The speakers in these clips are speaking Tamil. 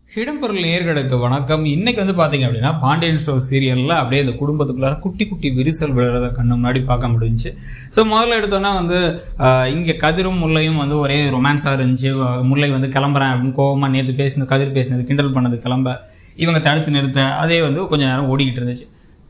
இடம்பொருள் நேர்களுக்கு வணக்கம் இன்னைக்கு வந்து பாத்தீங்க அப்படின்னா பாண்டியன் ஷோ சீரியல்ல அப்படியே இந்த குடும்பத்துக்குள்ளார குட்டி குட்டி விரிசல் விழுறத கண்ணு முன்னாடி பார்க்க முடிஞ்சுச்சு ஸோ முதல்ல எடுத்தோன்னா வந்து ஆஹ், இங்க கதிரும் முல்லையும் வந்து ஒரே ரொமான்ஸா இருந்துச்சு ஆஹ், முல்லை வந்து கிளம்புறேன் அப்படின்னு கோவமா நேற்று பேசினது கதிர் பேசினது கிண்டல் பண்ணது கிளம்ப இவங்க தடுத்து நிறுத்த அதே வந்து கொஞ்ச நேரம் ஓடிக்கிட்டு இருந்துச்சு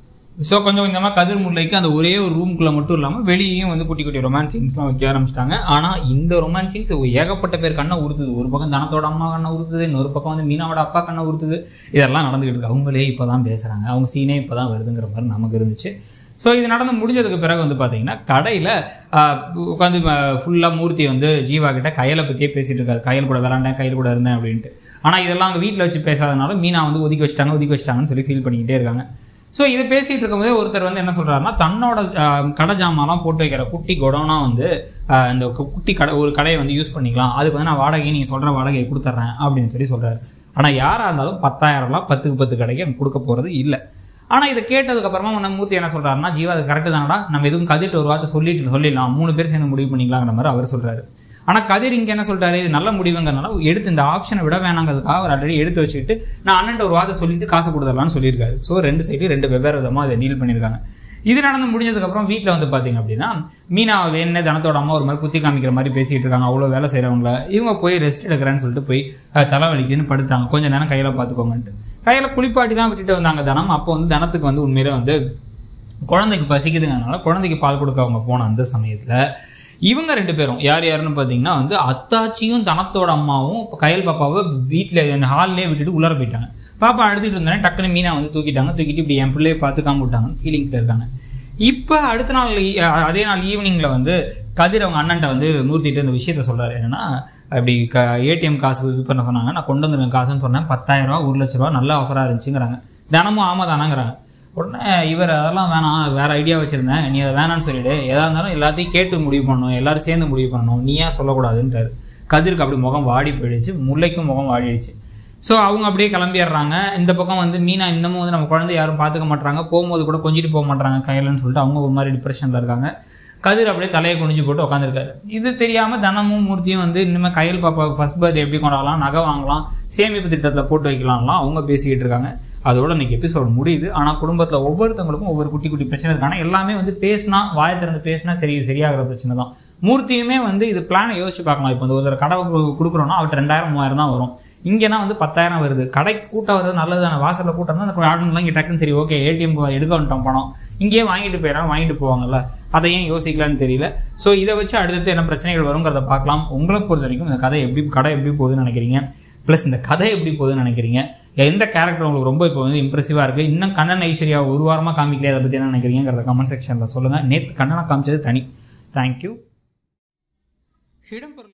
ஸோ கொஞ்சம் கொஞ்சமாக கதிர் முல்லைக்கு அந்த ஒரே ஒரு ரூம்குள்ளே மட்டும் இல்லாமல் வெளியேயும் வந்து குட்டி குட்டி ரொமான்ஸ் சீன்ஸ்லாம் வைக்க ஆரம்பிச்சிட்டாங்க ஆனால் இந்த ரொமான்ஸ் சீன்ஸ் ஏகப்பட்ட பேர் கண்ணை உறுத்துது ஒரு பக்கம் தனத்தோட அம்மா கண்ணை உறுத்துது இன்னொரு பக்கம் வந்து மீனாவோட அப்பா கண்ணை உறுத்துது இதெல்லாம் நடந்துகிட்டு இருக்கு அவங்களே இப்போ தான் பேசுகிறாங்க அவங்க சீனே இப்போ தான் வருதுங்கிற மாதிரி நமக்கு இருந்துச்சு ஸோ இது நடந்து முடிஞ்சதுக்கு பிறகு வந்து பார்த்தீங்கன்னா கடையில் உட்காந்து ஃபுல்லாக மூர்த்தி வந்து ஜீவா கிட்ட கையலை பற்றியே பேசிட்டு இருக்காரு கையில் கூட விளாண்டேன் கையில் கூட இருந்தேன் அப்படின்ட்டு ஆனால் இதெல்லாம் அவங்க வீட்டில் வச்சு பேசாதனால மீனா வந்து ஒதுக்கி வச்சிட்டாங்க ஒதுக்கி வச்சிட்டாங்கன்னு சொல்லி ஃபீல் பண்ணிக்கிட்டே இருக்காங்க ஸோ இதை பேசிட்டு இருக்கும்போதே ஒருத்தர் வந்து என்ன சொல்றாருன்னா தன்னோட ஆஹ், கடை ஜாமான்லாம் போட்டு வைக்கிற குட்டி குடோனா வந்து ஆஹ், இந்த கு- குட்டி கடை ஒரு கடையை வந்து யூஸ் பண்ணிக்கலாம் அதுக்கு வந்து நான் வாடகையை நீங்கள் சொல்கிற வாடகையை கொடுத்துட்றேன் அப்படின்னு சொல்லி சொல்றாரு ஆனால் யாராக இருந்தாலும் பத்தாயிரம்லாம் பத்துக்கு பத்து கடைக்கு எனக்கு கொடுக்க போகிறது இல்லை ஆனால் இதை கேட்டதுக்கப்புறமா நம்ம மூர்த்தி என்ன சொல்றாருன்னா ஜீவா அது கரெக்டு தானடா நம்ம எதுவும் கதிர்ட்டு ஒரு வார்த்தை சொல்லிட்டு சொல்லிடலாம் மூணு பேர் சேர்ந்து முடிவு பண்ணிக்கலாங்கிற மாதிரி அவர் சொல்றாரு ஆனால் கதிர் இங்கே என்ன சொல்றாரு இது நல்ல முடிவுங்கிறனால எடுத்து இந்த ஆப்ஷனை விட வேணாங்கிறதுக்காக அவர் ஆல்ரெடி எடுத்து வச்சுக்கிட்டு நான் அண்ணன் ஒரு வார்த்தை சொல்லிட்டு காசு கொடுத்துடலாம்னு சொல்லியிருக்காரு ஸோ ரெண்டு சைடு ரெண்டு வெவ்வேறு விதமாக இதை டீல் பண்ணியிருக்காங்க இது நடந்து முடிஞ்சதுக்கப்புறம் வீட்டில் வந்து பார்த்தீங்க அப்படின்னா மீனா வேணே தனத்தோட அம்மா ஒரு மாதிரி குத்தி காமிக்கிற மாதிரி பேசிகிட்டு இருக்காங்க அவ்வளோ வேலை செய்கிறவங்கள இவங்க போய் ரெஸ்ட் எடுக்கிறேன்னு சொல்லிட்டு போய் அஹ், தலைவலிக்குன்னு படுத்தாங்க கொஞ்ச நேரம் கையில் பார்த்துக்கோங்கன்ட்டு கையில் குளிப்பாட்டி தான் விட்டுட்டு வந்தாங்க தனம் அப்போ வந்து தனத்துக்கு வந்து உண்மையிலே வந்து குழந்தைக்கு பசிக்குதுங்கனால குழந்தைக்கு பால் கொடுக்க அவங்க போன அந்த சமயத்தில் இவங்க ரெண்டு பேரும் யார் யாருன்னு பார்த்தீங்கன்னா வந்து அத்தாச்சியும் தனத்தோட அம்மாவும் கயல் பாப்பாவை வீட்டில் ஹால்லே விட்டுட்டு உள்ளார போயிட்டாங்க பாப்பா அழுதுட்டு இருந்தானே டக்குன்னு மீனா வந்து தூக்கிட்டாங்க தூக்கிட்டு இப்படி என் பிள்ளையை பார்த்து காம விட்டாங்கன்னு ஃபீலிங்ஸில் இருக்காங்க இப்போ அடுத்த நாள் ஈ- அ- அதே நாள் ஈவினிங்கில் வந்து கதிர் அவங்க அண்ணன்ட்ட வந்து மூர்த்திட்டு இந்த விஷயத்த சொல்றாரு என்னன்னா அப்படி க ஏடிஎம் காசு இது பண்ண சொன்னாங்க நான் கொண்டு வந்துருக்கேன் காசுன்னு சொன்னேன் பத்தாயிரம் ரூபா ஒரு லட்ச ரூபா நல்ல ஆஃபராக இருந்துச்சுங்கிறாங்க தினமும் ஆமா தானாங்கிறாங்க உடனே இவர் அதெல்லாம் வேணாம் வேற ஐடியா வச்சிருந்தேன் நீ அதை வேணாம்னு சொல்லிடு எதா இருந்தாலும் எல்லாத்தையும் கேட்டு முடிவு பண்ணணும் எல்லாரும் சேர்ந்து முடிவு பண்ணணும் நீ ஏன் சொல்லக்கூடாதுன்ட்டாரு கதிருக்கு அப்படி முகம் வாடி போயிடுச்சு முல்லைக்கும் முகம் வாடிடுச்சு ஸோ அவங்க அப்படியே கிளம்பிடுறாங்க இந்த பக்கம் வந்து மீனா இன்னமும் வந்து நம்ம குழந்தை யாரும் பார்த்துக்க மாட்டாங்க போகும்போது கூட கொஞ்சிட்டு போக மாட்டாங்க கையிலன்னு சொல்லிட்டு அவங்க ஒரு மாதிரி டிப்ரெஷனில் இருக்காங்க கதிர் அப்படியே தலையை குனிஞ்சு போட்டு உட்காந்துருக்காரு இது தெரியாமல் தனமும் மூர்த்தியும் வந்து இனிமேல் கையில் பாப்பாவுக்கு ஃபர்ஸ்ட் பர்த்டே எப்படி கொண்டாடலாம் நகை வாங்கலாம் சேமிப்பு திட்டத்தில் போட்டு வைக்கலாம்லாம் அவங்க பேசிக்கிட்டு இருக்காங்க அதோட இன்னைக்கு எபிசோட் முடியுது ஆனால் குடும்பத்தில் ஒவ்வொருத்தவங்களுக்கும் ஒவ்வொரு குட்டி குட்டி பிரச்சனை இருக்கான எல்லாமே வந்து பேசினா வாயை திறந்து பேசினா தெரியுது சரியாகிற பிரச்சனை தான் மூர்த்தியுமே வந்து இது பிளானை யோசிச்சு பார்க்கலாம் இப்போ இந்த ஒருத்தர் கடை கு- கொடுக்குறோன்னா அவர்கிட்ட ரெண்டாயிரம் மூவாயிரம் தான் வரும் இங்கேனா வந்து பத்தாயிரம் வருது கடைக்கு கூட்டம் வருது நல்லது தானே வாசலில் கூட்டம் தான் அந்த ஆளுங்கெல்லாம் இங்கே டக்குன்னு சரி ஓகே ஏடிஎம் எடுக்க வந்துட்டோம் பணம் இங்கேயே வாங்கிட்டு போயிடலாம் வாங்கிட்டு போவாங்கல்ல அதை ஏன் யோசிக்கலான்னு தெரியல ஸோ இதை வச்சு அடுத்தடுத்து என்ன பிரச்சனைகள் வருங்கிறத பார்க்கலாம் உங்களை பொறுத்த வரைக்கும் இந்த கதை எப்படி கடை எப்படி போகுதுன்னு நினைக்கிறீங்க ப்ளஸ் இந்த கதை எப்படி போகுதுன்னு நினைக்கிறீங்க எந்த கேரக்டர் உங்களுக்கு ரொம்ப இப்போ வந்து இம்ப்ரெசிவாக இருக்குது இன்னும் கண்ணன் ஐஸ்வர்யா ஒரு வாரமாக காமிக்கலையே அதை பற்றி என்ன நினைக்கிறீங்கிறத கமெண்ட் செக்ஷனில் சொல்லுங்கள் நேற்று கண்ணனை காமிச்சது தனி தேங்க்யூ இடம்பெருள்